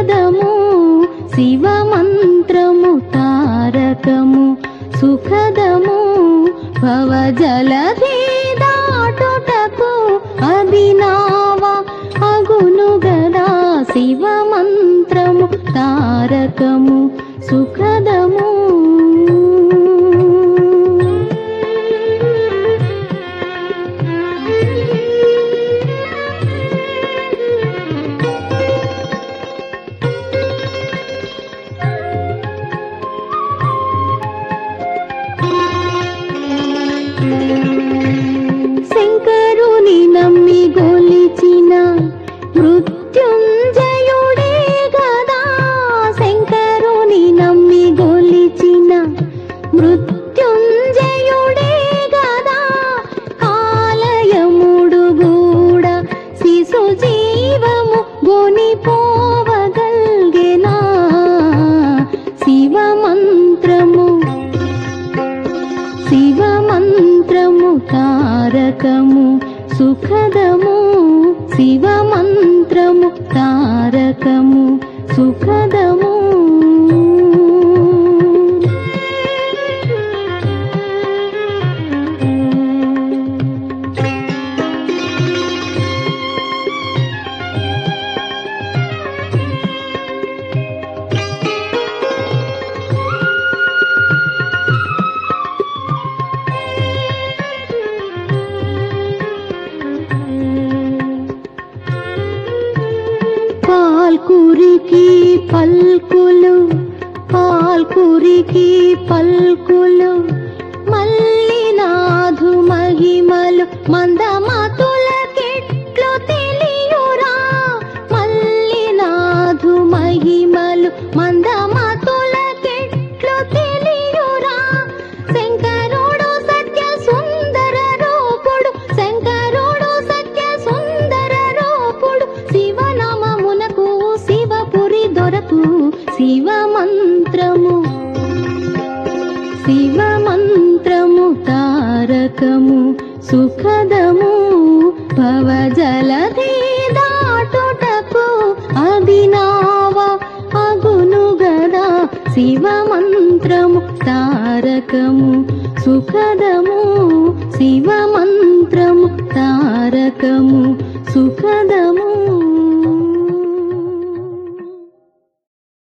సుఖదము శివ మంత్రము తారకము సుఖదము భవ జలధి దాటుటకు అభినావ అగును గదా శివ మంత్రము తారకము సుఖదము శంకరుని నమ్మి గొలిచిన మృత్యుంజయుడే గదా శంకరుని నమ్మి గొలిచిన మృత్యుంజయుడే గదా కాలయముడు గూడ శిశు జీవము గొనిపోవగల్గెనా శివ మంత్రము శివ మంత్రము తారకము సుఖదము శివ మంత్రము తారకము సుఖదము పాల్కురికి పల్కులు పాల్కురికి పల్కులు మల్లినాథు మహిమలు మందమతుల కెట్లు తెలియురా మల్లినాథు మహిమలు మందమతుల కెట్లు తెలియురా శంకరుడు సత్య సుందర రూపుడు శంకరుడు సత్య సుందర రూపుడు శివనామమునకు శివపురి దొరకు శివ మంత్రము శివ మంత్రము తారకము సుఖదము భవ జలధి దాటుటకు అభినావ అగును గదా శివ మంత్రము తారకము సుఖదము శివ మంత్రము తారకము సుఖదము